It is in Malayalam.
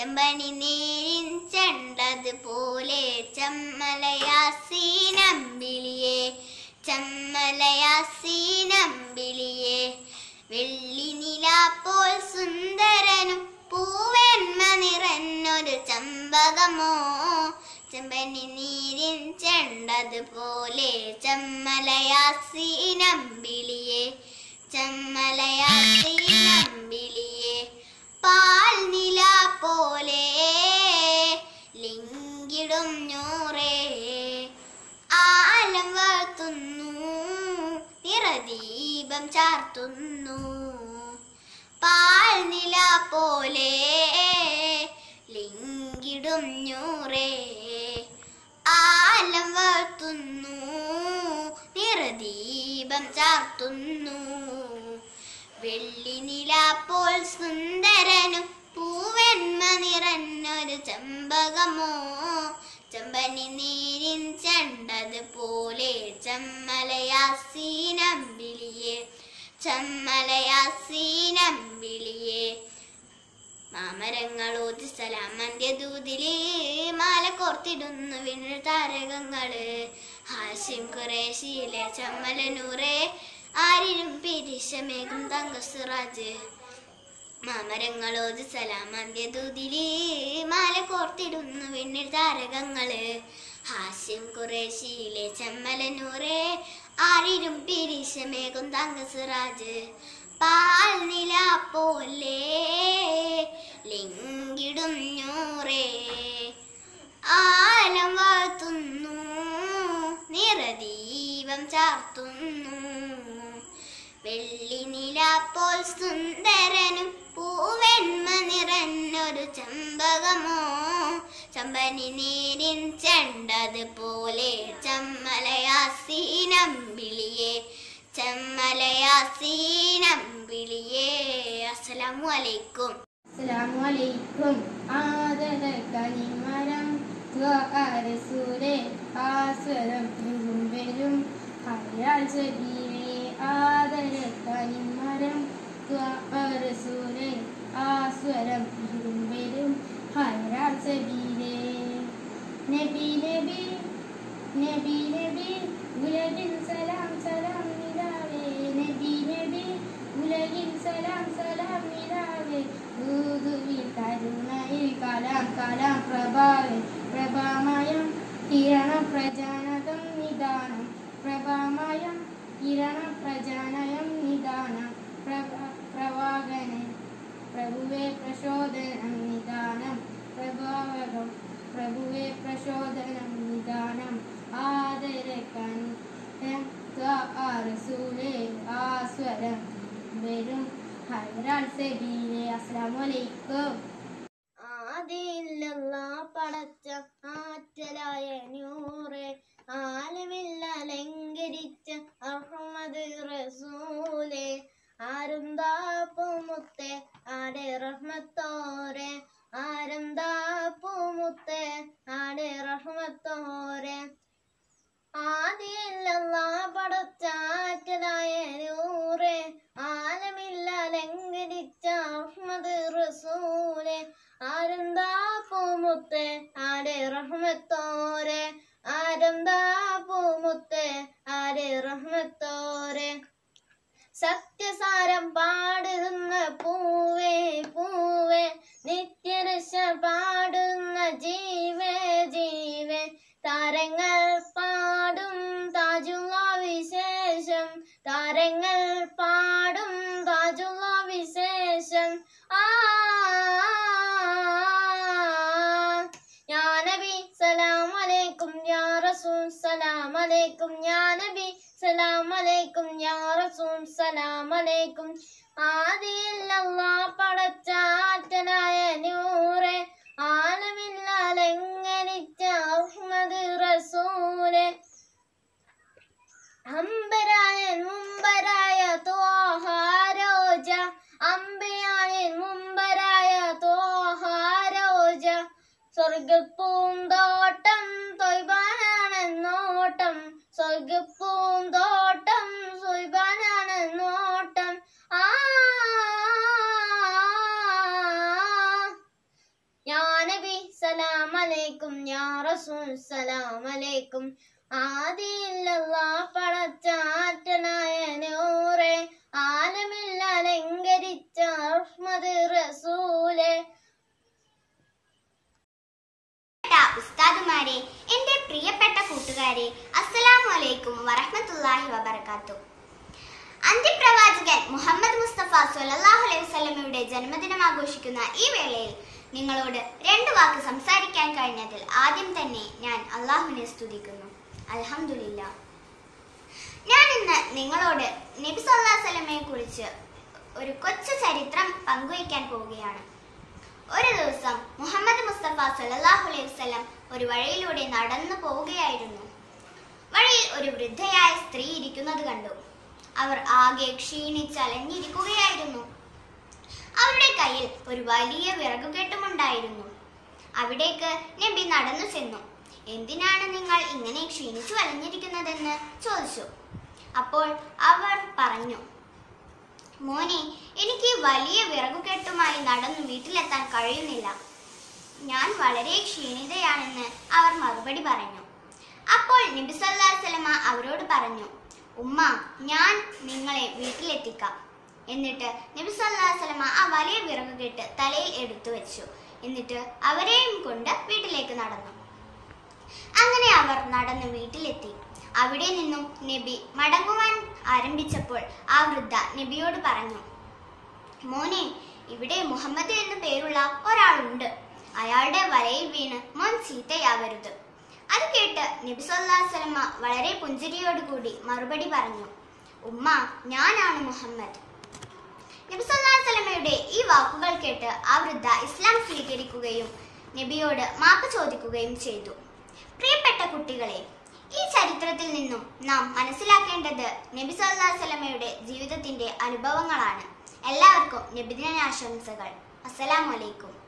ചെമ്പണി നീരിൻ ചെണ്ടതുപോലെ ചമ്മലയാസീനമ്പിളിയെ ചമ്മലയാസീനമ്പിളിയെ വെള്ളി നിലാപ്പോൾ സുന്ദരനും പൂവെന്മ നിറഞ്ഞൊരു ചമ്പകമോ ചെമ്പനി നീരിൻ ചെണ്ടതുപോലെ ചമ്മലയാസീനമ്പിളിയെ ചമ്മലയാസീനമ്പിളിയെ പാൽ നില പോലെ ലിങ്കിടും ഞൂറേ ആലം വാഴ്ത്തുന്നു നിറദീപം ചാർത്തുന്നു പാൽ നില പോലെ ലിങ്കിടും ഞൂറേ ആലം വാഴ്ത്തുന്നു നിറദീപം ചാർത്തുന്നു വെള്ളി നിലാപ്പോൾ സുന്ദരനും പൂവെന്മ നിറഞ്ഞൊരു ചമ്പകമോ ചമ്പനി നീരിൻ ചെണ്ടത് പോലെ ചമ്മലയാസീനമ്പിളിയെ ചമ്മലയാസീനമ്പിളിയെ മാമരങ്ങളോതി സലാമന്ത്യ ദൂതില് മാല കോർത്തിടുന്നു വിണ്ണു താരകങ്ങള് ഹാസ്യം കുറേശിയിലെ ചമ്മലനൂറെ ആരിലും പിരിശമേകും തങ്കസുറാജ് മാമരങ്ങളോത് സലാമന്ത്യ ദൂതില് മാല കോർത്തിടുന്നു വിണ്ണിൽ താരകങ്ങള് ഹാസ്യം കുറേശിയിലെ ചമ്മലനൂറെ ആരിലും പിരിശമേകും തങ്കസുറാജ് പാൽ നില പോലെ ലിങ്കിടും ഞൂറേ ആലം വാഴ്ത്തുന്നു നിറദീപം ചാർത്തുന്നു വെള്ളി നിലാപ്പോൾ സുന്ദരനും പൂവെന്മ നിറഞ്ഞൊരു ചമ്പകമോ ചമ്പനി നീരിൻ ചെണ്ടത് പോലെ ചമ്മലയാസീനമ്പിളിയെ ചമ്മലയാസീനമ്പിളിയെ അസ്സലാമു അലൈക്കും അസ്സലാമലൈക്കും ആദര കനിമരം റസൂലെ ആസ്വരം ഇന്നും വരും അയാൾ സബീലെ ആദര കനിമരം റസൂലെ ആസ്വരം ഇന്നും വരും അയാൾ സബീലെ നബി നബി നബി നബി ഉലകിൽ സലാം സലാം നിലാവേ നബി നബി ഉലകിൽ സലാം സലാം നിലാവേ ഊതുവിൽ കരുണയിൽ കലാം കലാം പ്രഭാവേ പ്രഭാമയം കിരണം പ്രജാനകം നിദാനം പ്രഭാമയം കിരണം പ്രജാനയം നിദാനം പ്രഭ പ്രവാഹനെ പ്രഭുവേ പ്രചോദനം നിദാനം പ്രഭാവകം പ്രഭുവേ പ്രചോദനം നിദാനം ആദരക്കൻ റസൂലേ ആസ്വരം വരും ഹൈറാൾ സബീലെ അസ്സലാമു അലൈക്കും ആദിയില്ല പടച്ച ആറ്റലായ നൂറെ ആലമില്ല അലങ്കരിച്ച അഹമ്മദ് റസൂലെ ആരുന്താപ്പുമുത്തെ ആടെ റഹ്മത്തോരെ ആരന്താപ്പുമുത്തെ ആടെ റഹ്മത്തോരെ ആദിയല്ല പടച്ചാറ്റലായ നൂറെ ആലമില്ല അലങ്കരിച്ച അഹമ്മദ് റസൂലെ ആരന്താപ്പുമുത്തെ ആടെ റഹ്മത്തോരെ ആരന്താപ്പുമുത്തെ ആടെ റഹ്മത്തോരെ സത്യസാരം പാടുന്ന പൂവേ പൂവേ നിത്യരശ പാടുന്ന ജീവേ ജീവേ താരങ്ങൾ പാടും താജുള്ള വിശേഷം താരങ്ങൾ പാടും താജുള്ള വിശേഷം ആ യാ നബി സലാം അലൈക്കും യാ റസൂൽ സലാം അലൈക്കും യാ നബി സലാം അലൈക്കും യാ റസൂൽ സലാം അലൈക്കും ആദിയില്ല പടച്ചാറ്റനായ നൂറെ ആലമില്ല അലങ്കരിച്ച അഹ്മദ് റസൂലെ അമ്പരായൻ മുമ്പരായ തോഹാരോജ അമ്പയായൻ മുമ്പരായ തോഹാരോജ സ്വർഗപ്പൂന്തോട്ടം തൊയ്ബാനാണെന്നോട്ടം സ്വർഗപ്പൂന്തോട്ടം സൊയ്ബാനാണെന്നോട്ടം ആ യാ സലാം അലൈക്കും യാ റസൂൽ സലാം അലൈക്കും ആദിയില്ലല്ലാ പടച്ചാറ്റനായ നൂറെ ആലമിൽ അലങ്കരിച്ച അഹ്മദ് റസൂലെ പ്രിയപ്പെട്ട ഉസ്താദുമാരെ എന്റെ പ്രിയപ്പെട്ട കൂട്ടുകാരെ അസ്സലാമു അലൈക്കും വറഹ്മത്തുള്ളാഹി വബർക്കാത്തു അന്ത്യപ്രവാചകൻ മുഹമ്മദ് മുസ്തഫ സ്വല്ലല്ലാഹു അലൈഹി വസല്ലമയുടെ ജന്മദിനം ആഘോഷിക്കുന്ന ഈ വേളയിൽ നിങ്ങളോട് രണ്ട് വാക്ക് സംസാരിക്കാൻ കഴിഞ്ഞതിൽ ആദ്യം തന്നെ ഞാൻ അള്ളാഹുവിനെ സ്തുതിക്കുന്നു അൽഹംദുലില്ല ഞാൻ ഇന്ന് നിങ്ങളോട് നബി സല്ലല്ലാഹു അലൈഹി വസല്ലമയെ കുറിച്ച് ഒരു കൊച്ചു ചരിത്രം പങ്കുവയ്ക്കാൻ പോവുകയാണ് ഒരു ദിവസം മുഹമ്മദ് മുസ്തഫ സല്ലല്ലാഹു അലൈഹി വസല്ലം ഒരു വഴിയിലൂടെ നടന്നു പോവുകയായിരുന്നു വഴിയിൽ ഒരു വൃദ്ധയായ സ്ത്രീ ഇരിക്കുന്നത് കണ്ടു അവർ ആകെ ക്ഷീണിച്ചലഞ്ഞിരിക്കുകയായിരുന്നു അവരുടെ കയ്യിൽ ഒരു വലിയ വിറകുകെട്ടുമുണ്ടായിരുന്നു അവിടേക്ക് നബി നടന്നു ചെന്നു എന്തിനാണ് നിങ്ങൾ ഇങ്ങനെ ക്ഷീണിച്ചു വലഞ്ഞിരിക്കുന്നതെന്ന് ചോദിച്ചു അപ്പോൾ അവർ പറഞ്ഞു മോനെ എനിക്ക് ഈ വലിയ വിറകുകെട്ടുമായി നടന്നു വീട്ടിലെത്താൻ കഴിയുന്നില്ല ഞാൻ വളരെ ക്ഷീണിതയാണെന്ന് അവർ മറുപടി പറഞ്ഞു അപ്പോൾ നബി സല്ലല്ലാഹു അലൈഹി വസല്ലമ അവരോട് പറഞ്ഞു ഉമ്മ ഞാൻ നിങ്ങളെ വീട്ടിലെത്തിക്കാം എന്നിട്ട് നബി സല്ലല്ലാഹു അലൈഹി വസല്ലമ ആ വലിയ വിറകുകെട്ട് തലയിൽ എടുത്തു വെച്ചു എന്നിട്ട് അവരെയും കൊണ്ട് വീട്ടിലേക്ക് നടന്നു അങ്ങനെ അവർ നടന്ന് വീട്ടിലെത്തി അവിടെ നിന്നും നബി മടങ്ങുവാൻ ആരംഭിച്ചപ്പോൾ ആ വൃദ്ധ നബിയോട് പറഞ്ഞു മോനെ ഇവിടെ മുഹമ്മദ് എന്നു പേരുള്ള ഒരാളുണ്ട് അയാളുടെ വലയിൽ വീണ് മോൻ ചീത്തയാവരുത് അത് കേട്ട് നബി സല്ലല്ലാഹു അലൈഹി വസല്ലമ വളരെ പുഞ്ചിരിയോടുകൂടി മറുപടി പറഞ്ഞു ഉമ്മ ഞാനാണ് മുഹമ്മദ് നബി സല്ലല്ലാഹു അലൈഹി വസല്ലമയുടെ ഈ വാക്കുകൾ കേട്ട് ആ വൃദ്ധ ഇസ്ലാം സ്വീകരിക്കുകയും നബിയോട് മാപ്പ് ചോദിക്കുകയും ചെയ്തു പ്രിയപ്പെട്ട കുട്ടികളെ ഈ ചരിത്രത്തിൽ നിന്നും നാം മനസ്സിലാക്കേണ്ടത് നബി സല്ലല്ലാഹു അലൈഹി വസല്ലമയുടെ ജീവിതത്തിന്റെ അനുഭവങ്ങളാണ് എല്ലാവർക്കും നബിദിനാശംസകൾ അസ്സലാമു അലൈക്കും